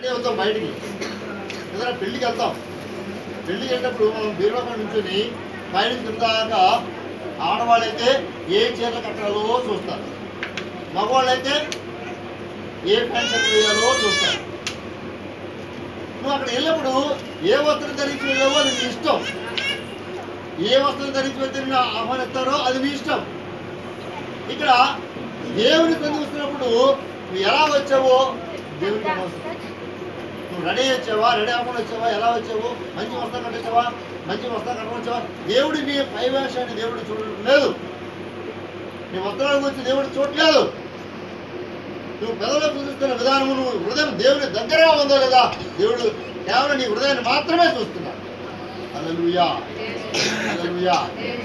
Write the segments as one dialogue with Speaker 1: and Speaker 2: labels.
Speaker 1: ఇక్కడే వెళ్తాం బయటికి ఏదైనా పెళ్ళికి వెళ్తాం పెళ్ళికి వెళ్ళినప్పుడు మనం బీరువాక నుంచుని పైన కింద దాకా ఆడవాళ్ళైతే ఏ చీరలు కట్టాలో చూస్తారు మగవాళ్ళైతే ఏ ప్యాంట్ షర్ట్ వేయాలో చూస్తారు నువ్వు అక్కడ వెళ్ళినప్పుడు ఏ వస్త్రం ధరించి వెళ్ళావో అది నీ ఇష్టం ఏ వస్త్రం ధరించి వెళ్తే నిన్ను ఆహ్వానిస్తారో అది నీ ఇష్టం ఇక్కడ దేవుని పొంది వస్తున్నప్పుడు నువ్వు ఎలా వచ్చావో దేవునికి అనవసరం. నువ్వు రెడీ వచ్చావా రెడీ అవ్వకుండా వచ్చావా ఎలా వచ్చావు మంచి వస్త్రం కట్టొచ్చావా మంచి వస్త్రం కట్టవచ్చావా దేవుడి నీ పైవేషాన్ని దేవుడు చూడడం లేదు నీ వస్త్రాల గురించి దేవుడు చూడలేదు నువ్వు పెదవులో చూస్తున్న విధానము నువ్వు హృదయం దేవుని దగ్గరగా ఉందో లేదా దేవుడు కేవలం నీ హృదయాన్ని మాత్రమే చూస్తున్నాడు అలలుయా అలలుయా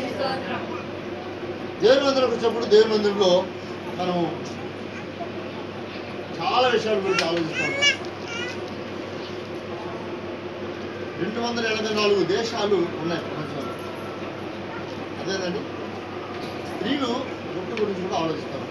Speaker 1: దేవుని మందిరంకి వచ్చినప్పుడు దేవుని మందిరంలో మనము చాలా విషయాల గురించి ఆలోచిస్తూ ఉంటాం రెండు వందల ఎనభై నాలుగు దేశాలు ఉన్నాయి ప్రపంచంలో అదేనండి స్త్రీలు గుట్టు గురించి కూడా ఆలోచిస్తారు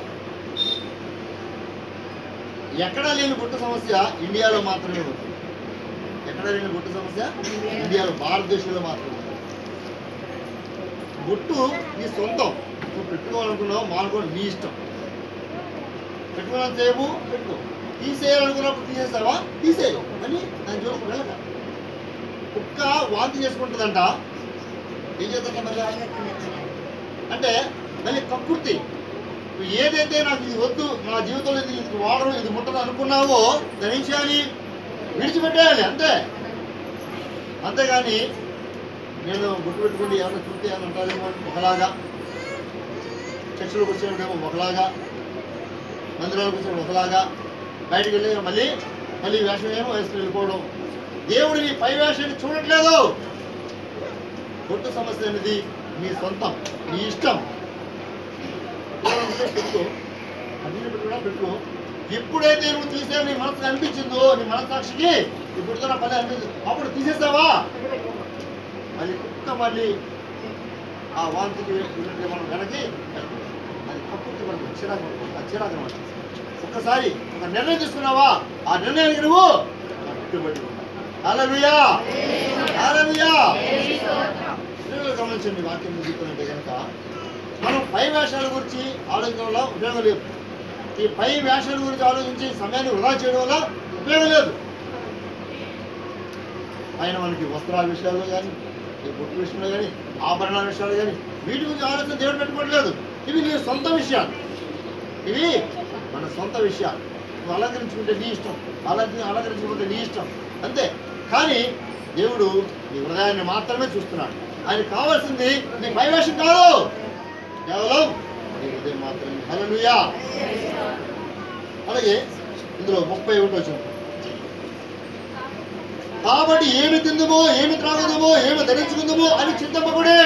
Speaker 1: ఎక్కడా లేని గుట్ట సమస్య ఇండియాలో మాత్రమే ఉంది ఎక్కడా లేని గుట్ట సమస్య ఇండియాలో భారతదేశంలో మాత్రమే ఉంది. గుట్టు నీ సొంతం నువ్వు పెట్టుకోవాలనుకున్నావు మానుకోవడం నీ ఇష్టం పెట్టుకోవాలని పెట్టుకో తీసేయాలనుకున్నప్పుడు తీసేస్తావా తీసేయవు అని దాని జోలికి వెళ్ళక కుక్క వాంతి చేసుకుంటుందంట ఏం చేద్దంట మళ్ళీ అంటే మళ్ళీ కక్కుర్తి నువ్వు ఏదైతే నాకు ఇది వద్దు నా జీవితంలో ఇది ఇది వాడరు ఇది ముట్టదు అనుకున్నావో దాని ఏం చేయాలి విడిచిపెట్టేయాలి అంతే అంతేగాని నేను గుర్తు పెట్టుకుంటే ఏమైనా చూస్తే ఏమైనా అంటారేమో అని ఒకలాగా చర్చలకు వచ్చేటేమో ఒకలాగా మందిరాలకు వచ్చేటప్పుడు ఒకలాగా బయటికి వెళ్ళి మళ్ళీ మళ్ళీ వేషం ఏమో వేసుకుని వెళ్ళిపోవడం దేవుడు నీ పై వేషాన్ని చూడట్లేదు గుర్తు సమస్య అనేది నీ సొంతం నీ ఇష్టం ఏమంటే పెట్టుకో అన్ని పెట్టుకున్నా పెట్టుకో ఎప్పుడైతే నువ్వు తీసే నీ మనసుకు అనిపించిందో నీ మనసాక్షికి ఇప్పుడు నా పని అనిపించింది అప్పుడు తీసేసావా మళ్ళీ కుక్క మళ్ళీ ఆ వాంతికి వెళ్ళినట్టు మనం వెనక్కి వెళ్తాం. అది కప్పుకి మనకు చిరాకు ఆ చిరాకు అనమాట ఒక్కసారి ఒక నిర్ణయం తీసుకున్నావా ఆ నిర్ణయానికి నువ్వు కట్టుబడి ఉండాలి హల్లెలూయా హల్లెలూయా పిల్లలు గమనించండి వాక్యం తీసుకున్నట్టే కనుక మనం పై వేషాల గురించి ఆలోచన వల్ల ఉపయోగం లేదు ఈ పై వేషాల గురించి ఆలోచించి సమయాన్ని వృధా చేయడం వల్ల ఉపయోగం లేదు ఆయన మనకి వస్త్రాల విషయాల్లో కానీ ఈ బొట్టు విషయంలో కానీ ఆభరణాల విషయాలు కానీ వీటి గురించి ఆలోచన దేవుడు పెట్టుకోవట్లేదు ఇవి నీ సొంత విషయాలు ఇవి మన సొంత విషయాలు నువ్వు అలంకరించుకుంటే నీ ఇష్టం అలంకరి అలంకరించుకుంటే నీ ఇష్టం అంతే కానీ దేవుడు నీ హృదయాన్ని మాత్రమే చూస్తున్నాడు ఆయన కావాల్సింది నీ పైవేషం కాదు కేవలం నీ హృదయం మాత్రమే హల్లెలూయా అలాగే ఇందులో ముప్పై ఒకటి వచ్చింది కాబట్టి ఏమి తిందుమో ఏమి త్రాగుదామో ఏమి ధరించుకుందామో అని చింతపకుడే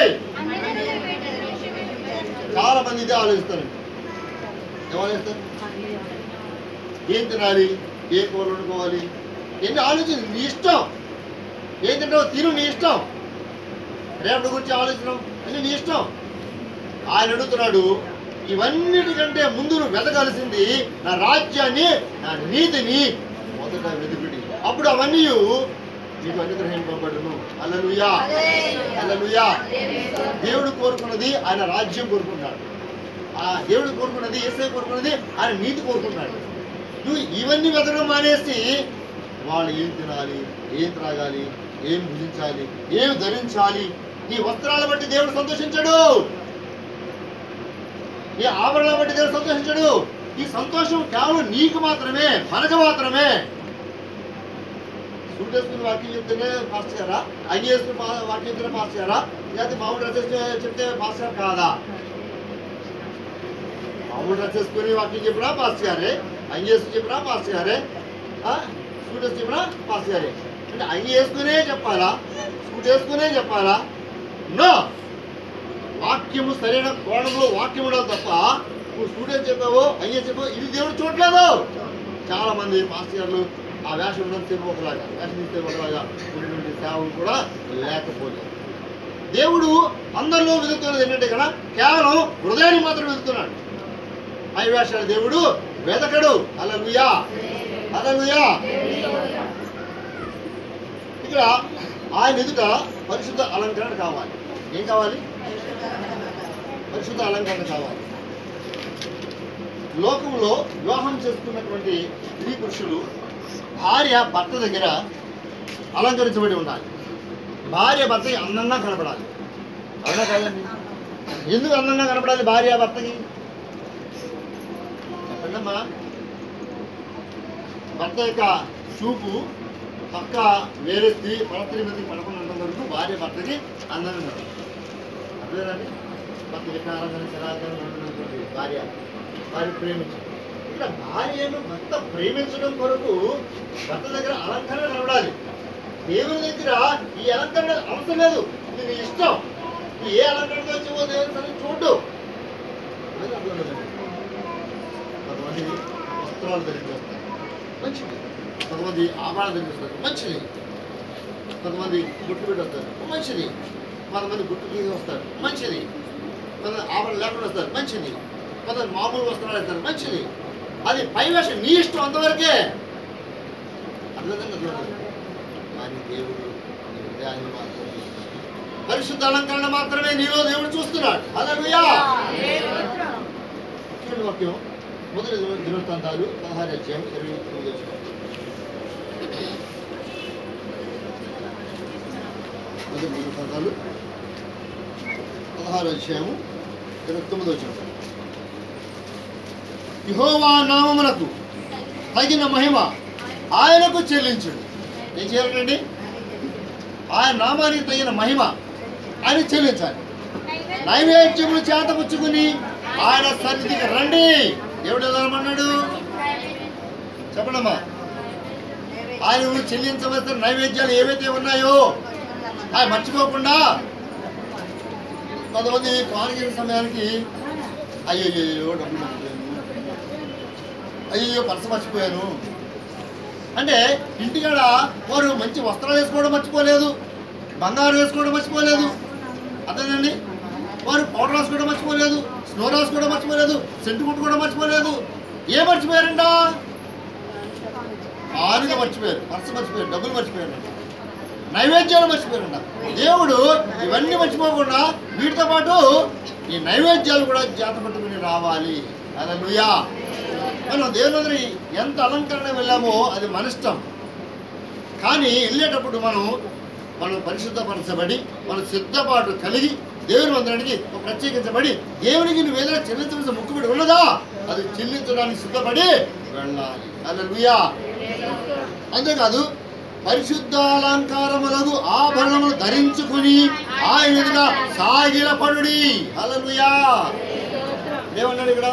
Speaker 1: చాలా మంది ఇదే ఆలోచిస్తారు ఏమాలోచిస్తారు ఏం తినాలి ఏ కూర వండుకోవాలి ఎన్ని ఆలోచించి నీ ఇష్టం ఏం తింటావు తిను నీ ఇష్టం రేపటి గురించి ఆలోచన అని నీ ఇష్టం ఆయన అడుగుతున్నాడు ఇవన్నిటికంటే ముందు నువ్వు వెతకాల్సింది నా రాజ్యాన్ని నా నీతిని మొదట వెతుకుడి అప్పుడు అవన్నీ నీకు అనుగ్రహింపబడును అల్లలుయా అల్లలుయా దేవుడు కోరుకున్నది ఆయన రాజ్యం కోరుకున్నాడు ఆ దేవుడు కోరుకున్నది ఏసై కోరుకున్నది ఆయన నీతి కోరుకున్నాడు నువ్వు ఇవన్నీ వెతకడం మానేసి వాళ్ళు ఏం తినాలి ఏం త్రాగాలి ఏం భుజించాలి ఏం ధరించాలి నీ వస్త్రాల బట్టి దేవుడు సంతోషించాడు నీ ఆభరణాల బట్టి దేవుడు సంతోషించాడు ఈ సంతోషం కేవలం నీకు మాత్రమే మనకు మాత్రమే సూట్ వేసుకుని వాక్యం చెప్తేనే పాస్ చేయరా అంగి వేసుకుని పా- వాక్యం చెప్తేనే పాస్ చేయరా లేకపోతే మామూలు డ్రెస్ వేసుకుని చెప్తే పాస్ చేయరా కాదా మామూలు డ్రెస్ వేసుకుని వాక్యం చెప్పినా పాస్ చేయాలి అంగి వేసుకుని చెప్పినా పాస్ చేయాలి ఆ? సూట్ వేసుకుని చెప్పినా పాస్ చేయాలి అంటే అంగి వేసుకునే చెప్పాలా సూట్ వేసుకునే చెప్పాలా నో వాక్యము సరైన కోణంలో వాక్యం ఉండాలి తప్ప నువ్వు స్టూడెంట్ చెప్పావు అయ్యే చెప్పావు ఇది దేవుడు చూడలేదు చాలా మంది మాస్టర్లు ఆ వేషం ఉన్నది చెప్పి ఒకలాగా వేషం ఇస్తే ఒకలాగా ఉన్నటువంటి సేవలు కూడా లేకపోలేదు దేవుడు అందరిలో వెతుకుతున్నది ఏంటంటే ఇక్కడ కేవలం హృదయాన్ని మాత్రం వెతుకుతున్నాడు పై వేషాలు దేవుడు వెతకడు అలలుయా అలలుయా ఆయన ఎదుట పరిశుద్ధ అలంకరణ కావాలి ఏం కావాలి పరిశుద్ధ అలంకరణ కావాలి లోకంలో వివాహం చేసుకున్నటువంటి స్త్రీ పురుషులు భార్య భర్త దగ్గర అలంకరించబడి ఉండాలి భార్య భర్తకి అందంగా కనపడాలి అవునా కాదండి ఎందుకు అందంగా కనపడాలి భార్య భర్తకి చెప్పండమ్మా భర్త యొక్క చూపు పక్క వేరే స్త్రీ పరస్త్రీ మీదకి పడకుండా వరకు భార్య భర్తకి అందంగా కనపడాలి అర్థమేనండి భర్త వికారంగా శరాకంగా ఉన్నటువంటి భార్య భార్య ప్రేమించడం ఇక్కడ భార్యను భర్త ప్రేమించడం కొరకు భర్త దగ్గర అలంకరణ కనబడాలి దేవుని దగ్గర ఈ అలంకరణ అవసరం లేదు ఇది నీ ఇష్టం నువ్వు ఏ అలంకరణతో వచ్చేవో దేవుని సరే చూడు అనేది అర్థం లేదండి. కొంతమంది వస్త్రాలు ధరించేస్తారు మంచిది కొంతమంది ఆభరణాలు ధరించేస్తారు మంచిది కొంతమంది గుట్టు పెట్టి వస్తారు మంచిది కొంతమంది గుట్టు తీసి వస్తారు మంచిది కొంతమంది ఆభరణ లేకుండా వస్తారు మంచిది కొంతమంది మామూలు వస్త్రాలు వేస్తారు మంచిది అది పై వేషం నీ ఇష్టం అంతవరకే అర్థమైందండి అర్థమైంది కానీ దేవుడు నీ హృదయాన్ని మాత్రం చూస్తున్నాడు. పరిశుద్ధ అలంకరణ మాత్రమే నీలో దేవుడు చూస్తున్నాడు అలలుయా చూడండి వాక్యం మొదటి దిన- దినవృత్తాంతాలు పదహారు అధ్యాయం ఇరవై తొమ్మిది వచ్చిన మొదటి దినవృత్తాంతాలు పదహారు అధ్యాయము ఇరవై తొమ్మిది వచ్చిన యెహోవా నామమునకు తగిన మహిమ ఆయనకు చెల్లించుడు ఏం చేయాలండి ఆయన నామానికి తగిన మహిమ ఆయన చెల్లించాలి నైవేద్యములు చేతపుచ్చుకుని ఆయన సన్నిధికి రండి దేవుడు ఎలా రమ్మన్నాడు చెప్పడమ్మా ఆయన నువ్వు చెల్లించవలసిన నైవేద్యాలు ఏవైతే ఉన్నాయో అవి మర్చిపోకుండా కొంతమంది పాల్గొనే సమయానికి అయ్యో అయ్యో డబ్బులు మర్చిపోయాను అయ్యో పర్సు మర్చిపోయాను అంటే ఇంటికాడ వారు మంచి వస్త్రాలు వేసుకోవడం మర్చిపోలేదు బంగారు వేసుకోవడం మర్చిపోలేదు అదేనండి వారు పౌడర్ రాసుకోవడం మర్చిపోలేదు స్నో రాసుకోవడం మర్చిపోలేదు సెంటు కుట్టుకోవడం మర్చిపోలేదు ఏ మర్చిపోయారంట ఆరుగా మర్చిపోయారు పర్సు మర్చిపోయారు డబ్బులు మర్చిపోయారు నైవేద్యాలు మర్చిపోయారంట దేవుడు ఇవన్నీ మర్చిపోకుండా వీటితో పాటు ఈ నైవేద్యాలు కూడా జాత పట్టుకుని రావాలి అలా మనం దేవుని దగ్గర ఎంత అలంకరణ వెళ్ళామో అది మన ఇష్టం కానీ వెళ్ళేటప్పుడు మనం మనం పరిశుద్ధపరచబడి మన సిద్ధపాటు కలిగి దేవుని మందిరానికి ప్రత్యేకించబడి దేవునికి నువ్వు ఏదైనా చెల్లించవలసిన ముక్కుబడి ఉన్నదా అది చెల్లించడానికి సిద్ధపడి వెళ్ళాలి అలా అంతేకాదు పరిశుద్ధాలంకారములకు ఆభరణములు ధరించుకుని ఆయన ఎదుట సాగిల పడుడి అలలుయా ఏమన్నాడు ఇక్కడ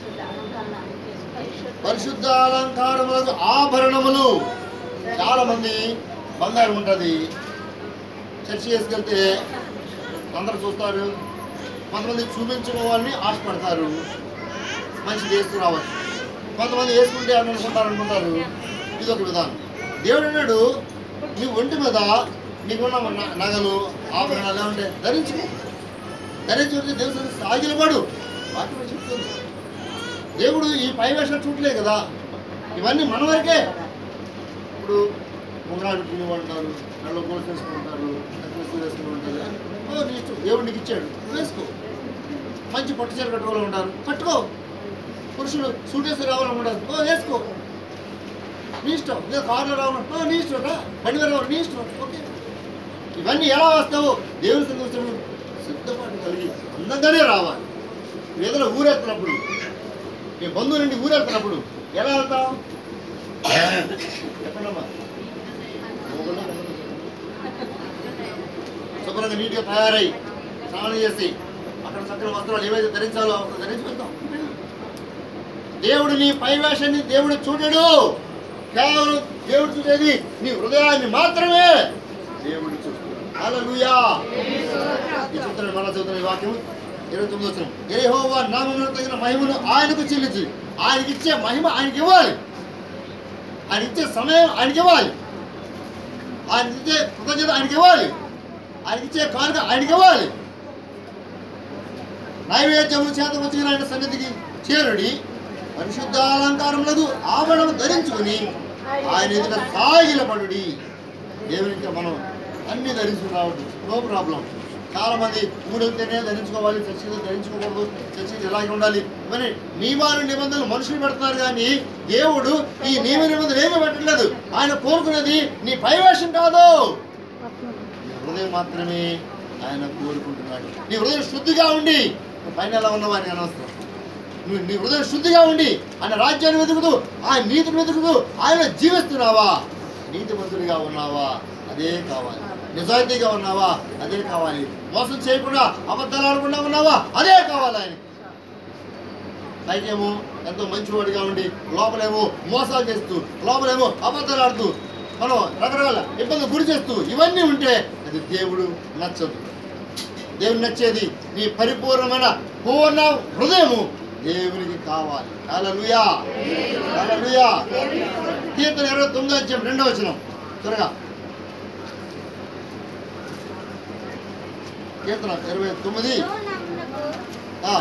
Speaker 1: పరిశుద్ధాలంకారములకు ఆభరణములు చాలా మంది బంగారం ఉంటుంది చర్చి చేసుకెళ్తే అందరు చూస్తారు కొంతమంది చూపించుకోవాలని ఆశపడతారు మంచిది వేసుకురావచ్చు కొంతమంది వేసుకుంటే అని అనుకుంటారు అనుకుంటారు ఇది ఒక విధానం దేవుడు అన్నాడు నీ ఒంటి మీద నీకున్న న- నగలు ఆభరణాలు ఏమంటే ధరించుకో ధరించి వచ్చి దేవుడు సాగిలపడు వాక్యం చెప్తుంది దేవుడు ఈ పై వేషాలు చూడలే కదా ఇవన్నీ మన వరకే ఇప్పుడు ఉంగరాలు పెట్టుకునే వాళ్ళు ఉంటారు నల్ల గోల్స్ వేసుకుంటారు నెక్లెస్ వేసుకుని ఉంటారు ఓ నీ ఇష్టం దేవుడు నీకు ఇచ్చాడు వేసుకో మంచి పట్టు చీర కట్టుకోవాలి ఉంటారు కట్టుకో పురుషులు సూట్ వేసి రావాలనుకుంటారు ఓ వేసుకో నీ ఇష్టం లేదా కారులో రావడం ఓ నీ ఇష్టం రా బండి మీద రావడం నీ ఇష్టం ఓకే ఇవన్నీ ఎలా వస్తావో దేవుని సంతోషం సిద్ధపాటు కలిగి అందంగానే రావాలి ఏదైనా ఊరెత్తినప్పుడు నీ బంధువు నుండి ఊరెళ్తున్నప్పుడు ఎలా వెళ్తాం చెప్పండమ్మా శుభ్రంగా నీట్గా తయారై స్నానం చేసి అక్కడ చక్కని వస్త్రాలు ఏవైతే ధరించాలో అక్కడ ధరించి వెళ్తాం దేవుడు నీ పై వేషాన్ని దేవుడు చూడడు కేవలం దేవుడు చూసేది నీ హృదయాన్ని మాత్రమే దేవుడు చూస్తున్నాడు హల్లెలూయా ఈ చూస్తున్నాడు మన చదువుతున్న ఈ వాక్యం ఇరవై తొమ్మిది వచ్చిన యెహోవా నామమున తగిన మహిమను ఆయనకు చెల్లించి ఆయనకి ఇచ్చే మహిమ ఆయనకి ఇవ్వాలి ఆయన ఇచ్చే సమయం ఆయనకి ఇవ్వాలి ఆయన ఇచ్చే కృతజ్ఞత ఆయనకి ఇవ్వాలి ఆయనకి ఇచ్చే కానుక ఆయనకి ఇవ్వాలి నైవేద్యము చేత వచ్చిన ఆయన సన్నిధికి చేరుడి పరిశుద్ధాలంకారములకు ఆభరణము ధరించుకుని ఆయన ఎదుట సాగిలపడుడి దేవునికి మనం అన్ని ధరించుకుని రావద్దు నో ప్రాబ్లం చాలా మంది ఊరెళ్తేనే ధరించుకోవాలి చర్చిలో ధరించుకోకూడదు చర్చికి ఇలాగే ఉండాలి మరి నియమాలు నిబంధనలు మనుషులు పెడుతున్నారు కానీ దేవుడు ఈ నియమ నిబంధనలు ఏమీ పెట్టట్లేదు ఆయన కోరుకునేది నీ పైవేషం కాదు నీ హృదయం మాత్రమే ఆయన కోరుకుంటున్నాడు నీ హృదయం శుద్ధిగా ఉండి నువ్వు పైన ఎలా ఉన్నావు అని అనవసరం నువ్వు నీ హృదయం శుద్ధిగా ఉండి ఆయన రాజ్యాన్ని వెతుకుతూ ఆయన నీతిని వెతుకుతూ ఆయన జీవిస్తున్నావా నీతిమంతుడిగా ఉన్నావా అదే కావాలి నిజాయితీగా ఉన్నావా అదే కావాలి మోసం చేయకుండా అబద్ధాలు ఆడకుండా ఉన్నావా అదే కావాలి ఆయన పైకేమో ఎంతో మంచివాడిగా ఉండి లోపలేమో మోసాలు చేస్తూ లోపలేమో అబద్ధాలు ఆడుతూ మనం రకరకాల ఇబ్బందులు గురి చేస్తూ ఇవన్నీ ఉంటే అది దేవుడు నచ్చదు దేవుడు నచ్చేది నీ పరిపూర్ణమైన పూర్ణ హృదయము దేవునికి కావాలి హల్లెలూయా హల్లెలూయా కీర్తన ఇరవై తొమ్మిదో వచ్చాం రెండో వచ్చిన త్వరగా కీర్తన ఇరవై తొమ్మిది ఆ.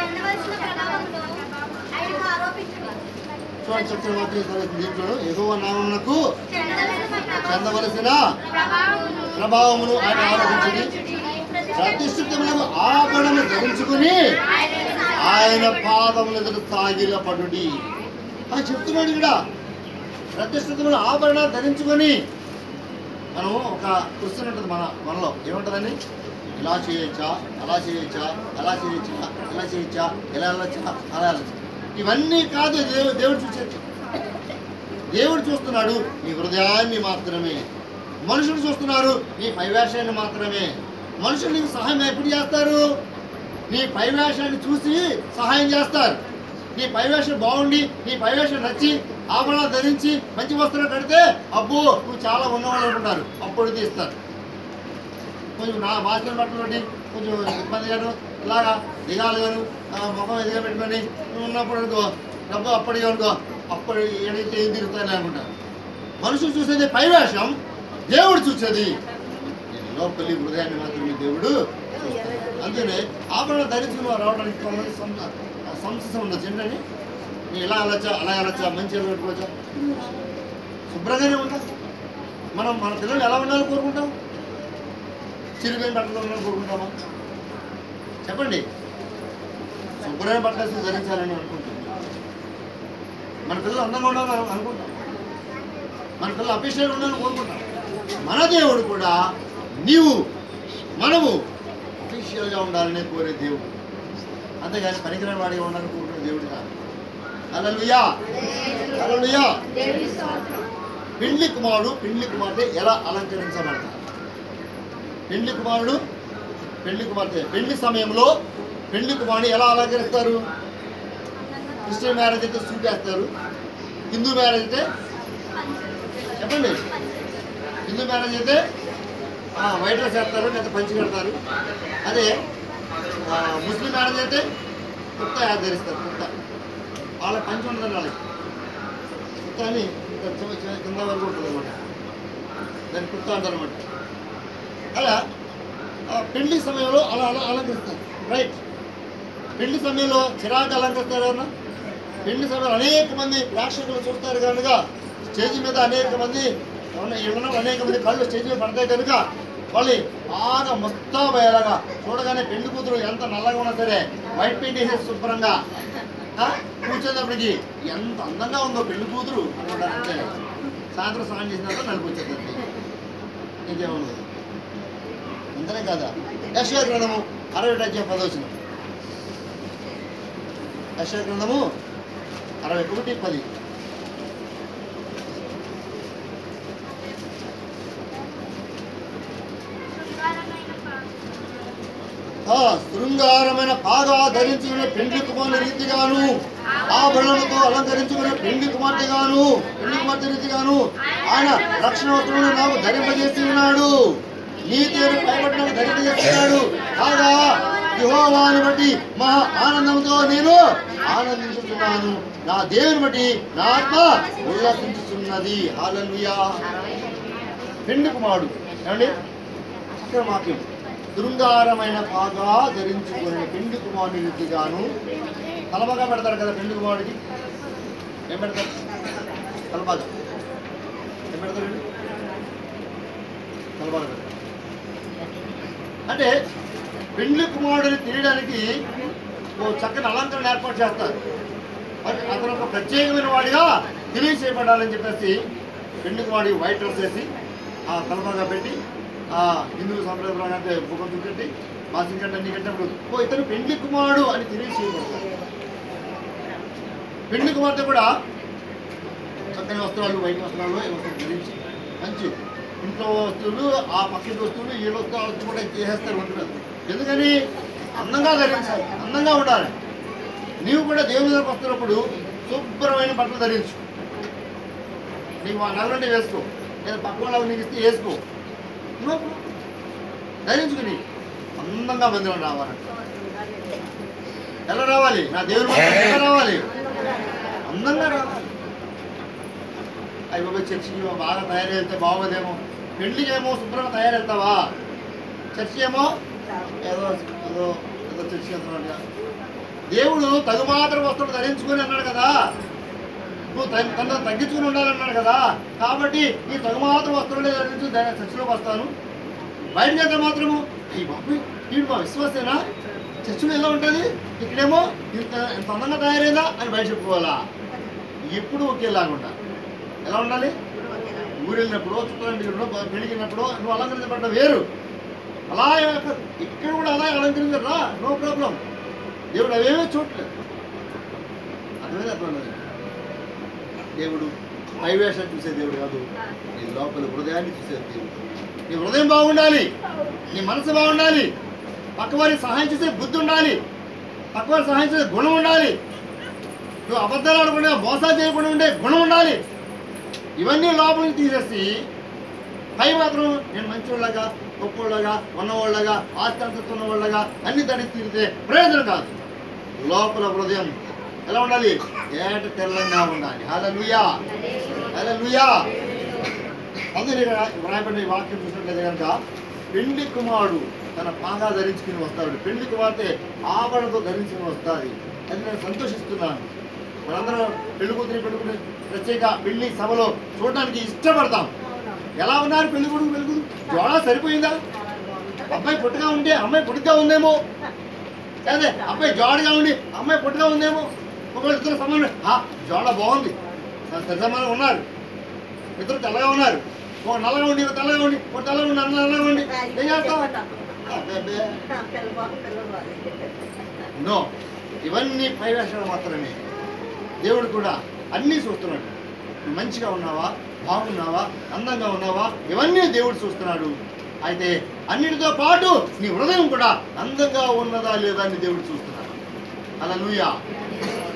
Speaker 1: చూడండి చక్కని వాక్యం చదువుతుంది దీంట్లో ఎగువ నామమునకు చెందవలసిన ప్రభావమును ఆయన ఆరోపించింది ప్రతిష్ఠితములకు ఆభరణము ధరించుకుని ఆయన పాదముల ఎదుట సాగిలపడుడి అని చెప్తున్నాడు ఇక్కడ ప్రతిష్ఠితమైన ఆభరణాలు ధరించుకొని మనం ఒక క్వశ్చన్ ఉంటుంది మన మనలో ఏముంటుందని ఇలా చేయొచ్చా అలా చేయొచ్చా అలా చేయొచ్చా ఇలా చేయొచ్చా ఎలా వెళ్ళొచ్చా అలా వెళ్ళొచ్చా ఇవన్నీ కాదు దేవుడు దేవుడు చూసేది దేవుడు చూస్తున్నాడు నీ హృదయాన్ని మాత్రమే మనుషులు చూస్తున్నారు నీ పైవేషాన్ని మాత్రమే మనుషులు నీకు సహాయం ఎప్పుడు చేస్తారు నీ పైవేషాన్ని చూసి సహాయం చేస్తారు నీ పైవేషం బాగుండి నీ పైవేషం నచ్చి ఆభరణాలు ధరించి మంచి వస్త్రాలు కడితే అబ్బో నువ్వు చాలా ఉన్నవాళ్ళు అనుకుంటారు అప్పుడు తీస్తారు కొంచెం నా భాషను బట్టలు కొంచెం ఇబ్బందిగాను ఇలాగా దిగాలుగాను ఆ, ముఖం ఎదిగా పెట్టుకొని నువ్వు ఉన్నప్పుడు అనుకో డబ్బు అప్పటిగా అనుకో అప్పుడు ఏడైతే ఏం తిరుగుతాను అనుకుంటారు మనుషులు చూసేది పైవేషం దేవుడు చూసేది నీ లోపలి హృదయాన్ని మాత్రమే దేవుడు చూస్తాడు. అందుకనే ఆభరణ ధరించుకుని వారు రావడానికి కొంతమంది సం- సంశయం ఉండొచ్చు ఏంటండి నేను ఇలా వెళ్ళొచ్చా అలా వెళ్ళొచ్చా మంచి పెట్టుకోవచ్చా శుభ్రంగానే ఉంటాం మనం మన పిల్లలు ఎలా ఉండాలని కోరుకుంటాం చిరుగైన బట్టలు ఉండాలని కోరుకుంటామా చెప్పండి శుభ్రమైన బట్టలు ధరించాలని అనుకుంటాం మన పిల్లలు అందంగా ఉండాలని అనుకుంటాం మన పిల్లలు అఫీషియల్ ఉండాలని కోరుకుంటాం మన దేవుడు కూడా నీవు మనము అఫీషియల్గా ఉండాలని కోరే దేవుడు అంతేగాని పనికిరాని వాడిగా ఉండాలని కోరుకునే దేవుడు కాదు అలలుయా అలలుయా పెళ్లి కుమారుడు పెళ్లి కుమార్తె ఎలా అలంకరించబడతారు పెళ్లి కుమారుడు పెళ్లి కుమార్తె పెళ్లి సమయంలో పెళ్లి కుమారుడు ఎలా అలంకరిస్తారు క్రిస్టియన్ మ్యారేజ్ అయితే సూట్ వేస్తారు హిందూ మ్యారేజ్ అయితే చెప్పండి హిందూ మ్యారేజ్ అయితే ఆ, వైట్ డ్రెస్ వేస్తారు లేదా పంచి కడతారు అదే ఆ, ముస్లిం మ్యారేజ్ అయితే కుర్తా ధరిస్తారు కుర్తా వాళ్ళ పంచి ఉండదు వాళ్ళకి కుర్తా అని ఇంత చిన్న- చిన్న కింద వరకు ఉంటుంది అనమాట దాన్ని కుర్తా అంటారు అనమాట అలా ఆ, పెళ్లి సమయంలో అలా అలా అలంకరిస్తారు రైట్ పెళ్లి సమయంలో చిరాకు అలంకరిస్తారు ఎవరన్నా పెళ్లి సమయంలో అనేక మంది ప్రేక్షకులు చూస్తారు కనుక స్టేజ్ మీద అనేక మంది ఉన్న- ఉన్న అనేక మంది కళ్ళు స్టేజ్ మీద పడతాయి కనుక వాళ్ళు బాగా ముస్తాబయ్యేలాగా చూడగానే పెళ్లి కూతురు ఎంత నల్లగా ఉన్నా సరే వైట్ పెయింట్ వేసేసి శుభ్రంగా ఆ, కూర్చున్నప్పటికి ఎంత అందంగా ఉందో పెళ్లి కూతురు అనుకుంటారంటే సాయంత్రం స్నానం చేసిన తర్వాత నలుపు వచ్చేస్తుంది ఇంకేముండదు అంతనే కదా యశ్వ గ్రంథము అరవై అధ్యాయం పదవచన యశ్వ గ్రంథము అరవై ఒకటి పది ఆ శృంగారమైన పాగా ధరించుకునే పెండ్లి కుమారుని రీతిగాను ఆభరణలతో అలంకరించుకునే పెండ్లి కుమార్తెగాను పెండ్లి కుమార్తె రీతిగాను ఆయన రక్షణ వస్త్రములను నాకు ధరింపజేసి ఉన్నాడు నీతి అని పైబట్టిన ధరింపజేస్తున్నాడు కాగా యుహోవాను బట్టి మహా ఆనందంతో నేను ఆనందించుతున్నాను నా దేవుని బట్టి నా ఆత్మ ఉల్లాసించుతున్నది హాలలుయా పెండ్లి కుమారుడు ఏమండి ఇక్కడ వాక్యం శృంగారమైన పాగా ధరించుకుని పెండు కుమారుని రీతిగాను తలబాగా పెడతారు కదా పెండు కుమారుడికి ఏం పెడతారు తలబాగా ఏం పెడతారండి తలబాగా పెడతారు అంటే పెండ్లి కుమారుడిని తెలియడానికి ఓ చక్కని అలంకరణ ఏర్పాటు చేస్తారు మరి అతను ఒక ప్రత్యేకమైన వాడిగా తెలియచేయబడాలని చెప్పేసి పెండ్లి కుమారుడికి వైట్ డ్రెస్ వేసి ఆ తలపాగా పెట్టి ఆ హిందూ సంప్రదాయం అంటే ముఖం చుట్టి మాసం కంటే అన్ని కట్టినప్పుడు ఓ ఇతను పెండ్లి కుమారుడు అని తెలియచేయబడతారు పెండ్లి కుమార్తె కూడా చక్కని వస్త్రాలు వైట్ వస్త్రాలు ఈ వస్త్రాలు ధరించి మంచి ఇంట్లో వస్తువులు ఆ పక్కన వస్తువులు ఈ వస్తువులు కూడా చేసేస్తారు వంటలు ఎందుకని అందంగా ధరించాలి అందంగా ఉండాలి నీవు కూడా దేవుని దగ్గరకు వస్తున్నప్పుడు శుభ్రమైన బట్టలు ధరించు నీకు ఆ నల్లంటే వేసుకో లేదా పక్క వాళ్ళకి నీకు ఇస్తే వేసుకో No problem. ధరించుకుని అందంగా మందిరం రావాలంట ఎలా రావాలి నా దేవుని మందిరం ఎలా రావాలి అందంగా రావాలి అవి బాబా చర్చికి బాగా తయారైతే బాగోదేమో పెళ్ళికి ఏమో శుభ్రంగా తయారెళ్తావా చర్చి ఏమో ఏదో ఏదో ఏదో చర్చి వెళ్తున్నాడుగా దేవుడు తగుమాత్ర వస్తువులు ధరించుకొని అన్నాడు కదా నువ్వు తన తనను తగ్గించుకుని ఉండాలన్నాడు కదా కాబట్టి ఈ తగుమాత్ర వస్తువులే ధరించి ద- చర్చిలోకి వస్తాను బయటకు వెళ్తే మాత్రము ఈ బాబు వీడు మా విశ్వాసేనా చర్చిలో ఎలా ఉంటుంది ఇక్కడేమో ఇంత ఇంత అందంగా తయారైందా అని బయట చెప్పుకోవాలా ఎప్పుడు ఒకేలాగా ఉండాలి ఎలా ఉండాలి ఊరు వెళ్ళినప్పుడు చుట్టాలంటికి పెళ్లికి వెళ్ళినప్పుడు నువ్వు అలంకరించబడ్డ వేరు అలా ఇక్కడ కూడా అలా అలంకరించరా నో ప్రాబ్లం దేవుడు అవేమీ చూడలేదు అర్థమైంది అర్థమైంది దేవుడు పైవేషం చూసే దేవుడు కాదు నీ లోపల హృదయాన్ని చూసే దేవుడు నీ హృదయం బాగుండాలి నీ మనసు బాగుండాలి పక్కవారికి సహాయం చేసే బుద్ధి ఉండాలి పక్కవారికి సహాయం చేసే గుణం ఉండాలి నువ్వు అబద్ధాలు ఆడకుండా మోసాలు చేయకుండా ఉండే గుణం ఉండాలి ఇవన్నీ లోపలికి తీసేసి పై మాత్రం నేను మంచివాళ్ళగా గొప్పవాళ్ళగా ఉన్నవాళ్ళగా ఆస్తి అంతస్తు ఉన్నవాళ్ళగా అన్ని తడిసి తీరితే ప్రయోజనం కాదు లోపల హృదయం ఎలా ఉండాలి ఏట తెల్లంగా ఉండాలి హలో లుయా హలో లుయా అందరూ ఇక్కడ వ్రాయబడిన ఈ వాక్యం చూసినట్లయితే కనుక పెళ్లి కుమారుడు తన పాగా ధరించుకుని వస్తాడు పెళ్లి కుమార్తె ఆభరణతో ధరించుకుని వస్తుంది అది నేను సంతోషిస్తున్నాను మనందరం పెళ్లి కూతురి పెళ్లి కూతురి ప్రత్యేక పెళ్లి సభలో చూడడానికి ఇష్టపడతాం ఎలా ఉన్నారు పెళ్లి కొడుకు పెళ్లి కూతురు జోడ సరిపోయిందా అబ్బాయి పుట్టుగా ఉంటే అమ్మాయి పుట్టుగా ఉందేమో అదే అబ్బాయి జోడగా ఉండి అమ్మాయి పుట్టుగా ఉందేమో ఒకవేళ ఇద్దరు సమానం ఆ, జోడ బాగుంది సరి సమానం ఉన్నారు ఇద్దరు తెల్లగా ఉన్నారు ఒక నల్లగా ఉండి ఒక తెల్లగా ఉండి ఒక తెల్లగా ఉండి అన్న నల్లగా ఉండి ఏం చేస్తావు అబ్బే, నో ఇవన్నీ పైవేషాలు మాత్రమే దేవుడు కూడా అన్నీ చూస్తున్నాడు నువ్వు మంచిగా ఉన్నావా బాగున్నావా అందంగా ఉన్నావా ఇవన్నీ దేవుడు చూస్తున్నాడు అయితే అన్నిటితో పాటు నీ హృదయం కూడా అందంగా ఉన్నదా లేదా అని దేవుడు చూస్తున్నాడు అలా